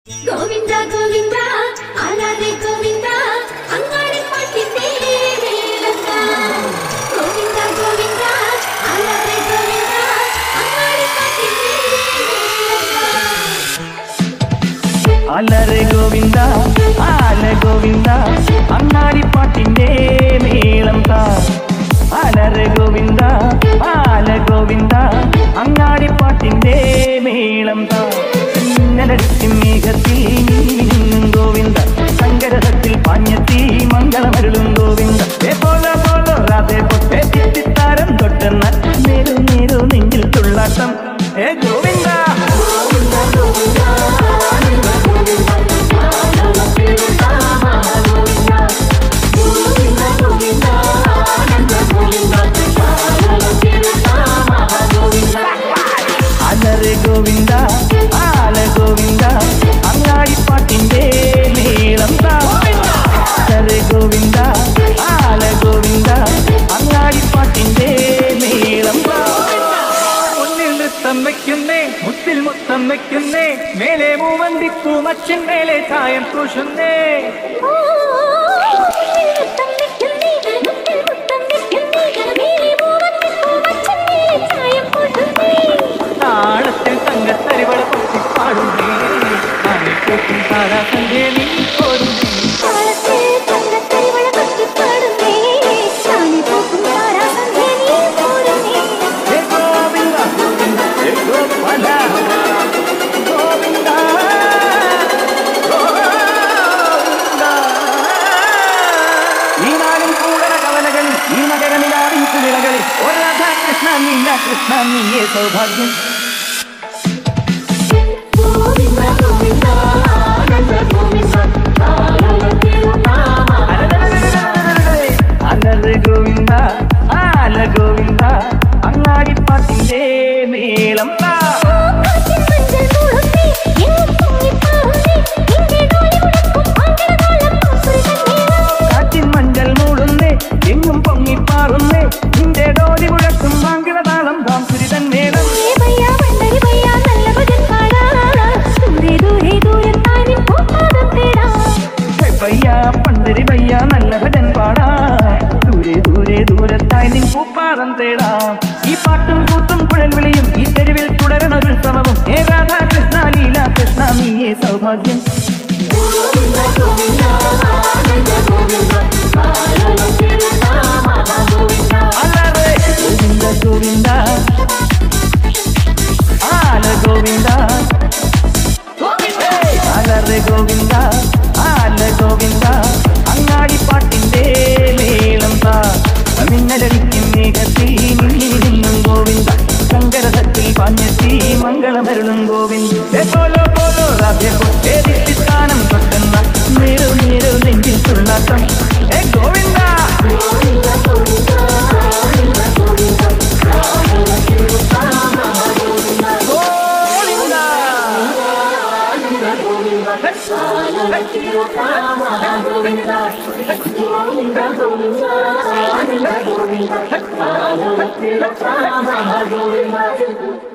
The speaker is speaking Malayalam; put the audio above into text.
ഗോവിന്ദ ഗോവിന്ദ ആലാതെ ഗോവിന്ദ അങ്ങാടി പാട്ടിന്റെ മേളത്ത ഗോവിന്ദ ഗോവിന്ദ ആലാതെ ഗോവിന്ദ അങ്ങാടി പാട്ടിന്റെ മേളത്ത അലറെ ഗോവിന്ദ ആല ഗോവിന്ദ അങ്ങാടിപ്പാട്ടിന്റെ മേളം താ അലറെ ഗോവിന്ദ ആല ഗോവിന്ദ അങ്ങാടിപ്പാട്ടിന്റെ മേളം താ ഇന്നലടുത്തി മേഘത്തിൽ നിന്നും ഗോവിന്ദ സങ്കരസത്തിൽ പാഞ്ഞെത്തി മംഗളമരുളും ഗോവിന്ദ ഏ പോല പോലോ രാധേ പൊട്ടെ തിത്തിത്താരം തൊട്ടെന്ന നേരു നേരു നെഞ്ചിൽ തുള്ളാട്ടം ഏ ഗോവിന്ദ അലറെ ഗോവിന്ദ ആല ഗോവിന്ദ അങ്ങാടിപ്പാട്ടിന്റെ നീളം താ അലറെ ഗോവിന്ദ ആല ഗോവിന്ദ അങ്ങാടിപ്പാട്ടിന്റെ നീളം താ മുന്നിൽ നൃത്തം വയ്ക്കുന്നേ മുത്തിൽ മുത്തം വയ്ക്കുന്നേ മേലെ മൂവന്തിപ്പൂ മച്ചൻ മേലെ ചായം പൂശുന്നേ താളത്തിൽ തങ്കത്തരിവള പൊട്ടി പാടുന്നേ ആനയ്ക്കും താരാസന്ധേ നീ പോരുന്നേ ഹേ ഗോവിന്ദ ഗോവിന്ദ ഹേ ഗോപാല ഗോവിന്ദ ഗോവിന്ദ ഈ നാടും കൂടന കവലകളിൽ ഈ നഗരമിലാവിൻ കുളിരകളിൽ ഒരു രാധാ കൃഷ്ണ നീല കൃഷ്ണ നീയേ സൗഭാഗ്യം അലറ് ഗോവിന്ദ ആല ഗോവിന്ദ അങ്ങാടിപ്പാട്ടിന്റെ മേളം താ കാറ്റിൻ മഞ്ചൽ മൂടുന്നേ എങ്ങും പൊങ്ങിപ്പാറുന്നേ നിന്റെ ഡോലി മുഴക്കും മാങ്കിളതാളം താംസുരിതൻ മേളം ഹേ പയ്യ പണ്ടരി പയ്യ നല്ല ഭജൻ പാടാ ദൂരെ ദൂരെ ദൂരത്തായി നിൻ പൂപ്പാടം തേടാം ഈ പാട്ടും കൂത്തും കുഴൽ വിളിയും ഈ തെരുവിൽ തുടരണ ഉത്സവവും ഏ രാധാ കൃഷ്ണ ലീല കൃഷ്ണ നീയേ സൗഭാഗ്യം അലറെ ഗോവിന്ദ ഗോവിന്ദ ആല ഗോവിന്ദ അലറെ ഗോവിന്ദ ആല ഗോവിന്ദ അങ്ങാടിപ്പാട്ടിന്റെ മേളം താ മിന്നലടിക്കും മേഘത്തിൽ നിന്നും ഗോവിന്ദ ശങ്കരസത്തിൽ പാഞ്ഞെത്തി മംഗളമരുളും ഗോവിന്ദ ഏ പോലോ പോലോ രാധേ പൊട്ടേ ദിത്തിസ്ഥാനം തൊട്ടെന്ന നേരു നേരു നെഞ്ചിൽ തുള്ളാട്ടം ഏ ഗോവിന്ദ ഗോവിന്ദ ഗോവിന്ദ